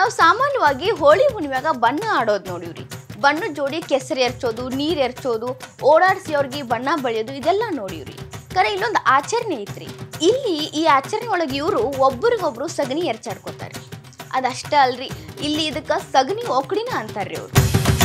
ನಾವು ಸಾಮಾನ್ಯವಾಗಿ ಹೋಳಿ ಹುಣ್ಣಿಮ್ಯಾಗ ಬಣ್ಣ ಆಡೋದು ನೋಡಿವ್ರಿ ಬಣ್ಣದ ಜೋಡಿ ಕೆಸರು ಎರ್ಚೋದು ನೀರು ಎರ್ಚೋದು ಓಡಾಡಿಸಿ ಅವ್ರಿಗೆ ಬಣ್ಣ ಬಳಿಯೋದು ಇದೆಲ್ಲ ನೋಡಿವ್ರಿ ಕರೆ ಇಲ್ಲೊಂದು ಆಚರಣೆ ಐತ್ರಿ ಇಲ್ಲಿ ಈ ಆಚರಣೆ ಒಳಗೆ ಇವರು ಒಬ್ರಿಗೊಬ್ರು ಸಗಣಿ ಎರ್ಚಾಡ್ಕೋತಾರೆ ಅದಷ್ಟೇ ಅಲ್ರಿ ಇಲ್ಲಿ ಇದಕ್ಕೆ ಸಗಣಿ ಒಕ್ಕಡಿನ ಅಂತಾರ್ರಿ ಅವ್ರು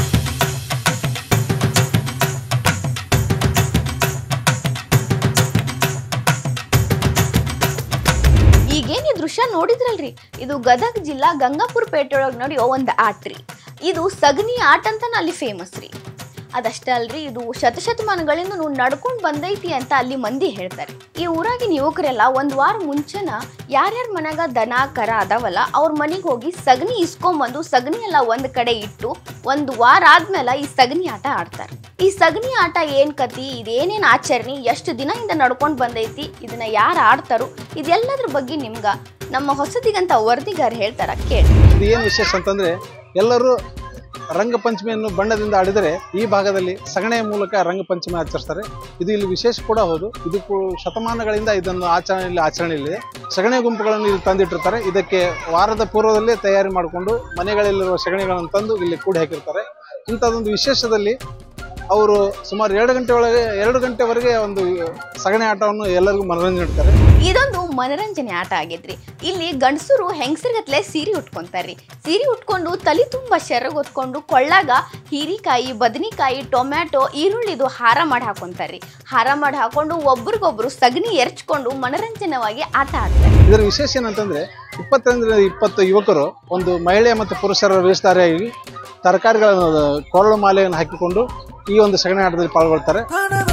ಈಗೇನ್ ಈ ದೃಶ್ಯ ನೋಡಿದ್ರಲ್ರಿ ಇದು ಗದಗ ಜಿಲ್ಲಾ ಗಂಗಾಪುರ ಪೇಟೆ ಒಳಗೆ ನಡೆಯೋ ಒಂದು ಆಟ ರೀ ಇದು ಸಗಣಿ ಆಟ ಅಂತ ಅಲ್ಲಿ ಫೇಮಸ್ ರೀ ಅದಷ್ಟೇ ಅಲ್ರಿ ಇದು ಶತಶತಮಾನಗಳಿಂದ ನಡ್ಕೊಂಡು ಬಂದೈತಿ ಅಂತ ಅಲ್ಲಿ ಮಂದಿ ಹೇಳ್ತಾರೆ ಈ ಊರಾಗಿನ ಯುವಕರೆಲ್ಲ ಒಂದ್ ವಾರ ಮುಂಚೆನ ಯಾರ್ಯಾರ ಮನ್ಯಾಗ ದನ ಕರ ಅದಾವಲ್ಲ ಅವ್ರ ಮನೆಗೆ ಹೋಗಿ ಸಗಣಿ ಇಸ್ಕೊಂಬಂದು ಸಗಣಿ ಎಲ್ಲ ಒಂದ್ ಕಡೆ ಇಟ್ಟು ಒಂದು ವಾರ ಆದ್ಮೇಲೆ ಈ ಸಗಣಿ ಆಟ ಆಡ್ತಾರೆ ಈ ಸಗಣಿ ಆಟ ಏನ್ ಕತಿ ಇದೇನೇನ್ ಆಚರಣೆ ಎಷ್ಟು ದಿನದಿಂದ ನಡ್ಕೊಂಡು ಬಂದೈತಿ ಇದನ್ನ ಯಾರು ಆಡ್ತಾರೋ ಇದೆಲ್ಲದ್ರ ಬಗ್ಗೆ ನಿಮ್ಗ ನಮ್ಮ ಹೊಸದಿಗಂತ ವರದಿಗಾರ ಹೇಳ್ತಾರ ಕೇಳಿ ಇದು ಏನು ವಿಶೇಷ ಅಂತಂದ್ರೆ ಎಲ್ಲರೂ ರಂಗಪಂಚಮಿಯನ್ನು ಬಣ್ಣದಿಂದ ಆಡಿದರೆ ಈ ಭಾಗದಲ್ಲಿ ಸಗಣಿಯ ಮೂಲಕ ರಂಗಪಂಚಮಿ ಆಚರಿಸ್ತಾರೆ ಇದು ಇಲ್ಲಿ ವಿಶೇಷ ಕೂಡ ಹೌದು ಇದಕ್ಕೂ ಶತಮಾನಗಳಿಂದ ಇದನ್ನು ಆಚರಣೆಯಲ್ಲಿ ಆಚರಣೆಯಲ್ಲಿ ಸಗಣಿ ಗುಂಪುಗಳನ್ನು ಇಲ್ಲಿ ತಂದಿಟ್ಟಿರ್ತಾರೆ ಇದಕ್ಕೆ ವಾರದ ಪೂರ್ವದಲ್ಲೇ ತಯಾರಿ ಮಾಡಿಕೊಂಡು ಮನೆಗಳಲ್ಲಿರುವ ಸಗಣಿಗಳನ್ನು ತಂದು ಇಲ್ಲಿ ಕೂಡಿ ಹಾಕಿರ್ತಾರೆ ಇಂಥದ್ದೊಂದು ವಿಶೇಷದಲ್ಲಿ ಅವರು ಸುಮಾರು ಎರಡು ಗಂಟೆ ಒಳಗೆ ಎರಡು ಗಂಟೆವರೆಗೆ ಒಂದು ಸಗಣಿ ಆಟವನ್ನು ಎಲ್ಲರಿಗೂ ಮನೋರಂಜನೆ ಇಡ್ತಾರೆ ಇದೊಂದು ಮನರಂಜನೆ ಆಟ ಆಗೈತ್ರಿ ಇಲ್ಲಿ ಗಂಡಸರು ಹೆಂಗಸರಿಗತ್ಲೆ ಸೀರೆ ಉಟ್ಕೊಂತಾರ್ರಿ ಸೀರೆ ಉಟ್ಕೊಂಡು ತಲೆ ತುಂಬ ಶೆರಗ್ ಹೊತ್ಕೊಂಡು ಕೊಳ್ಳಾಗ ಹೀರಿಕಾಯಿ ಬದನಿಕಾಯಿ ಟೊಮ್ಯಾಟೊ ಈರುಳ್ಳಿದು ಹಾರ ಮಾಡಿ ಹಾಕೊಂತಾರ್ರಿ ಹಾರ ಮಾಡಿ ಹಾಕೊಂಡು ಒಬ್ರಿಗೊಬ್ರು ಸಗಣಿ ಎರ್ಚ್ಕೊಂಡು ಮನರಂಜನವಾಗಿ ಆಟ ಆಡ್ತಾರೆ ಇದರ ವಿಶೇಷ ಏನಂತಂದ್ರೆ ಇಪ್ಪತ್ತರಿಂದ ಇಪ್ಪತ್ತು ಯುವಕರು ಒಂದು ಮಹಿಳೆ ಮತ್ತು ಪುರುಷರ ವೇಷಧಾರಿಯಾಗಿ ತರಕಾರಿಗಳನ್ನು ಕೊರಳು ಮಾಲೆಯನ್ನು ಹಾಕಿಕೊಂಡು ಈ ಒಂದು ಸಗಣಿ ಆಟದಲ್ಲಿ ಪಾಲ್ಗೊಳ್ತಾರೆ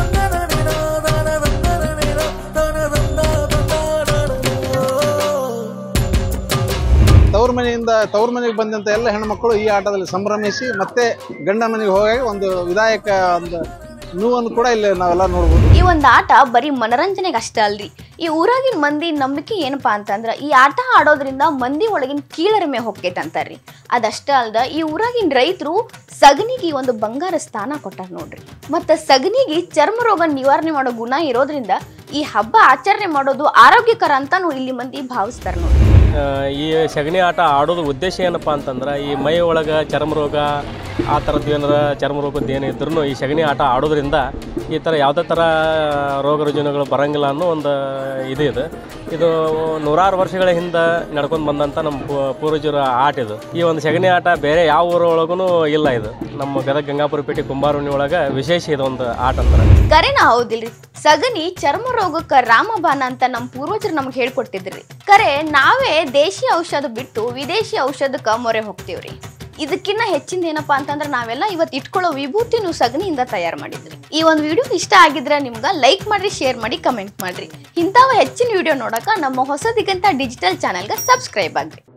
ತವ್ರ ಮನೆಯಿಂದ ತವ್ರ ಮನೆಗೆ ಬಂದಂತ ಎಲ್ಲ ಹೆಣ್ಮಕ್ಳು ಈ ಆಟದಲ್ಲಿ ಸಂಭ್ರಮಿಸಿ ಮತ್ತೆ ಗಂಡ ಮನೆಗೆ ಹೋಗಿ ಒಂದು ವಿಧಾಯಕ ಒಂದು ನೋವನ್ನು ಕೂಡ ಇಲ್ಲಿ ನಾವೆಲ್ಲ ನೋಡ್ಬೋದು ಈ ಒಂದು ಆಟ ಬರೀ ಮನರಂಜನೆಗೆ ಅಷ್ಟೇ ಅಲ್ರಿ ಈ ಊರಾಗಿನ ಮಂದಿ ನಂಬಿಕೆ ಏನಪ್ಪಾ ಅಂತಂದ್ರ ಈ ಆಟ ಆಡೋದ್ರಿಂದ ಮಂದಿ ಒಳಗಿನ ಕೀಳರಿಮೆ ಹೊಕ್ಕೈತೆ ಅಂತಾರ್ರಿ ಅದಷ್ಟೇ ಅಲ್ದ ಈ ಊರಾಗಿನ ರೈತರು ಸಗಣಿಗೆ ಒಂದು ಬಂಗಾರ ಸ್ಥಾನ ಕೊಟ್ಟಾರ ನೋಡ್ರಿ ಮತ್ತ ಸಗಣಿಗೆ ಚರ್ಮ ರೋಗ ನಿವಾರಣೆ ಮಾಡೋ ಗುಣ ಇರೋದ್ರಿಂದ ಈ ಹಬ್ಬ ಆಚರಣೆ ಮಾಡೋದು ಆರೋಗ್ಯಕರ ಅಂತಾನು ಇಲ್ಲಿ ಮಂದಿ ಭಾವಿಸ್ತಾರ ನೋಡ್ರಿ ಆ, ಈ ಸಗಣಿ ಆಟ ಆಡೋದು ಉದ್ದೇಶ ಏನಪ್ಪ ಅಂತಂದ್ರೆ ಈ ಮೈ ಒಳಗೆ ಚರ್ಮ ರೋಗ ಆ ಥರದ್ದು ಏನಾರ ಚರ್ಮ ರೋಗದ್ದು ಏನು ಇದ್ರೂ ಈ ಸಗಣಿ ಆಟ ಆಡೋದ್ರಿಂದ ಈ ಥರ ಯಾವುದೇ ಥರ ರೋಗ ರುಜಿನಗಳು ಬರಂಗಿಲ್ಲ ಅನ್ನೋ ಒಂದು ಇದು ಇದು ಇದು ನೂರಾರು ವರ್ಷಗಳ ಹಿಂದೆ ನಡ್ಕೊಂಡು ಬಂದಂಥ ನಮ್ಮ ಪೂ- ಪೂರ್ವಜರ ಆಟ ಇದು ಈ ಒಂದು ಸಗಣಿ ಆಟ ಬೇರೆ ಯಾವ ಊರೊಳಗೂ ಇಲ್ಲ ಇದು ನಮ್ಮ ಗದಗ ಗಂಗಾಪುರ ಪೇಟೆ ಕುಂಬಾರುಣಿ ಒಳಗೆ ವಿಶೇಷ ಇದೊಂದು ಆಟ ಅಂತಾರೆ ಕರೆನ ಹೌದಿಲ್ರಿ ಸಗಣಿ ಚರ್ಮ ರೋಗಕ್ಕ ರಾಮಬಾಣ ಅಂತ ನಮ್ಮ ಪೂರ್ವಜರು ನಮ್ಗೆ ಹೇಳ್ಕೊಟ್ಟಿದ್ರಿ ಕರೆ ನಾವೇ ದೇಶಿ ಔಷಧ ಬಿಟ್ಟು ವಿದೇಶಿ ಔಷಧಕ್ಕ ಮೊರೆ ಹೋಗ್ತೀವ್ರಿ ಇದಕ್ಕಿನ್ನ ಹೆಚ್ಚಿಂದ ಏನಪ್ಪಾ ಅಂತಂದ್ರೆ ನಾವೆಲ್ಲ ಇವತ್ತು ಇಟ್ಕೊಳ್ಳೋ ವಿಭೂತಿನೂ ಸಗಣಿಯಿಂದ ತಯಾರು ಮಾಡಿದ್ರಿ ಈ ಒಂದು ವಿಡಿಯೋ ಇಷ್ಟ ಆಗಿದ್ರೆ ನಿಮ್ಗೆ ಲೈಕ್ ಮಾಡ್ರಿ ಶೇರ್ ಮಾಡಿ ಕಮೆಂಟ್ ಮಾಡ್ರಿ ಇಂಥವ ಹೆಚ್ಚಿನ ವಿಡಿಯೋ ನೋಡಕ ನಮ್ಮ ಹೊಸದಿಗಂತ ಡಿಜಿಟಲ್ ಚಾನಲ್ಗೆ ಸಬ್ಸ್ಕ್ರೈಬ್ ಆಗ್ರಿ